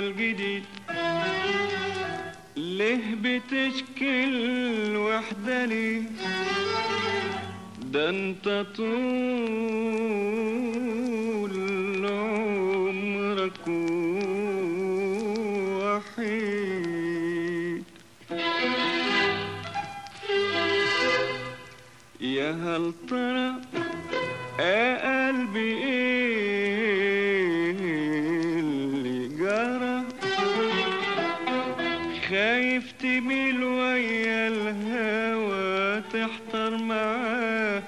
الجديد ليه بتشكي الوحدة ليه ده انت طول عمرك وحيد يا هل ترى يا قلبي ايه اللي جرى خايف تميل ويا الهوى تحتار معاه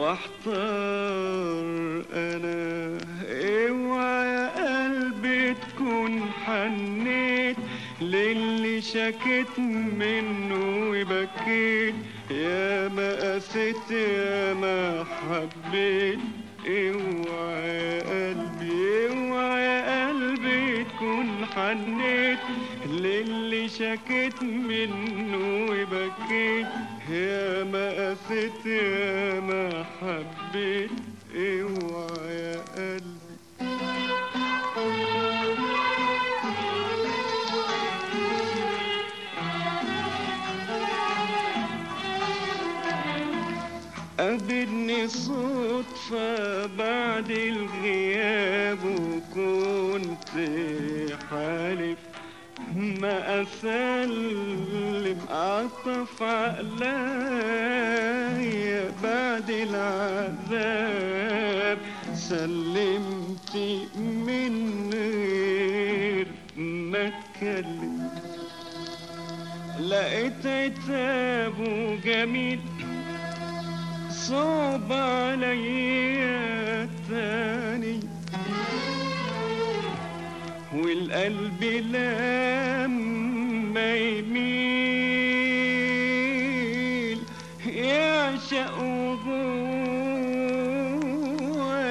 واحتار انا اوعى يا قلبي تكون حنيت للي شكيت منه وبكيت يا ما قسيت يا ما حبيت اوعى يا قلبي اوعى يا قلبي تكون حنيت للي شكيت منه وبكيت يا ما قسيت يا ما حبيت اوعى يا قلبي قابلني صدفة بعد الغياب وكنت حالف ما أسلم عطف عقلايا بعد العذاب سلمت من غير ما اتكلم لقيت عتابه جميل صعب عليا تاني والقلب لما يميل يعشق وجوه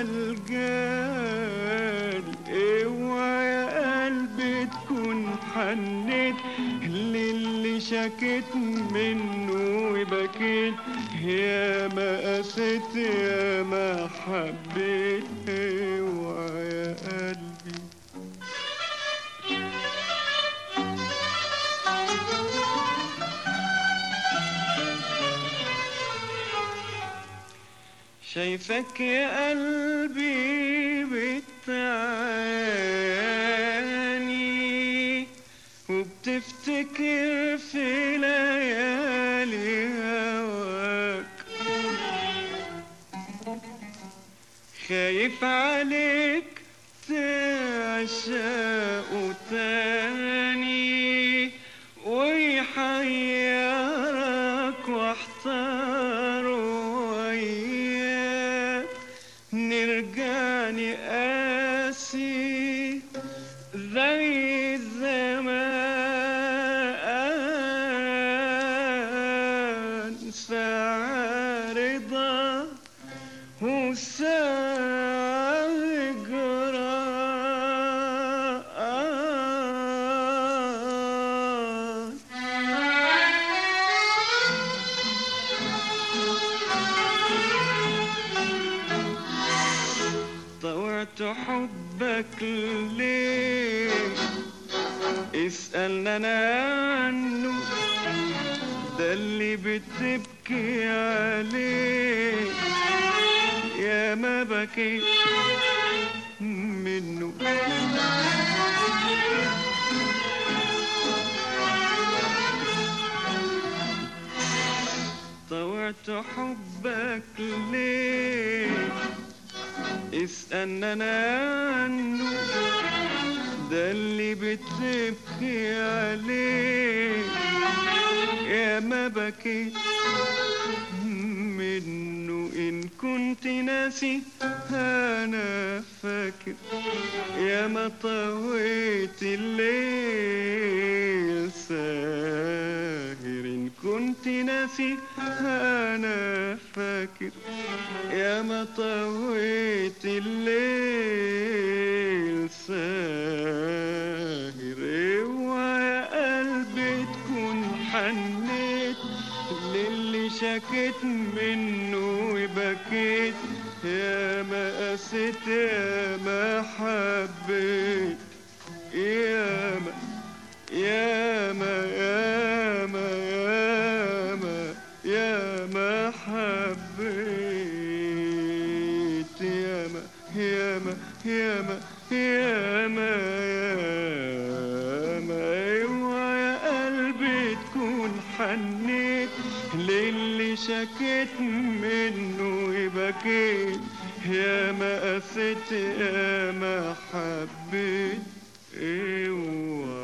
الجاني اوعى يا قلبي تكون حنيت للي شكيت منه وبكيت يا ما قسيت يا ما حبيت اوعى يا قلبي شايفك يا قلبي بتعاني وبتفتكر في ليالي هواك خايف عليك تعشقه تاني ويحيرك واحتار وياك نرجع نقاسي زي زمان ساعة رضا وساعة جراء طوعت حبك ليه اسألنا أنا عنه ده اللي بتبكي عليه يا ما بكيت منه طوعت حبك ليه اسألنا أنا عنه ده اللي بتبكي عليه يا ما بكيت منه إن كنت ناسي أنا فاكر يا ما طويت الليل ساهر إن كنت ناسي أنا فاكر يا ما طويت الليل ساهر اوعى يا قلبي تكون حنيت للي شكيت منه وبكيت يا ما قسيت يا ما حبيت ياما ياما ياما ياما ياما حبيت ياما ياما ياما ياما ياما ايوه يا قلبي تكون حنيت للي شكيت منه وبكيت يا ما قسيت يا ما حبيت ايوه